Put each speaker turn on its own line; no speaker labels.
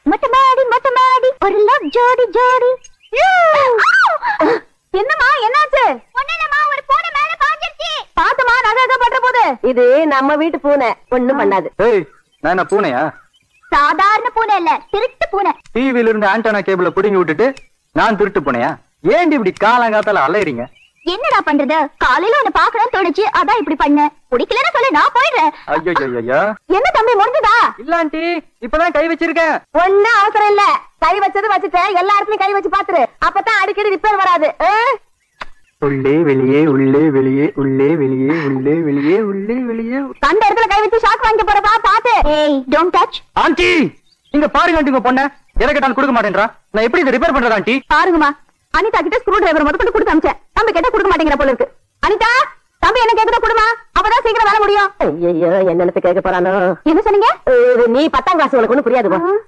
மொட்டை மாடி மொட்டை மாடி ஒரு லவ் ஜோடி ஜோடி என்னம்மா என்னாச்சு ஒண்ணுலமா ஒரு பூனை மேல பாஞ்சிருச்சு பாத்துமா நகை பண்ற போது
இது நம்ம வீட்டு பூனை ஒண்ணும் பண்ணாது
ஏய் நான் என்ன பூனையா
சாதாரண பூனை இல்ல திருட்டு பூனை
டிவில இருந்து ஆண்டனா கேபிள புடுங்கி விட்டுட்டு நான் திருட்டு பூனையா ஏண்டி இப்படி காலங்காத்தால அலையறீங்க
என்னடா பண்றது காலையில உன்னை பாக்கணும்னு தோணுச்சு அதான் இப்படி பண்ண பிடிக்கலன்னு சொல்லு நான் போயிடுறேன்
ஐயோ ஐயோ
என்ன தம்பி முடிஞ்சதா
இல்ல ஆண்டி இப்பதான் கை வச்சிருக்கேன்
ஒண்ணும் அவசரம் இல்ல கை வச்சது வச்சுட்டேன் எல்லா இடத்துலயும் கை வச்சு பாத்துரு அப்பதான் அடிக்கடி ரிப்பேர் வராது ஆ?
உள்ளே வெளியே உள்ளே வெளியே உள்ளே வெளியே உள்ளே வெளியே உள்ளே வெளியே
அந்த இடத்துல கை வச்சு ஷாக் வாங்கிக்க போறப்பா பாத்து ஏய் டோன்ட் டச்
ஆண்டி இங்க பாருங்க ஆண்டி உங்க பொண்ண எதை கேட்டாலும் கொடுக்க மாட்டேன்றா நான் எப்படி இதை ரிப்பேர் பண்றது ஆண்டி
பாருங்கம்மா அனிதா கிட்ட ஸ்க்ரூ டிரைவர் முதல் கொண்டு கொடுத்து அமிச்சேன் தம்பி கேட்டா கொடுக்க மாட்டேங்கிற போல இருக்கு அனிதா தம்பி என்ன கேக்குதோ கொடுமா அப்பதான் சீக்கிரம் வேலை முடியும்
ஐயையோ என்னன்னு கேட்க போறானோ
என்ன சொன்னீங்க
இது நீ பத்தாம் கிளாஸ் உனக்கு ஒண்ணும் புரியாது போ.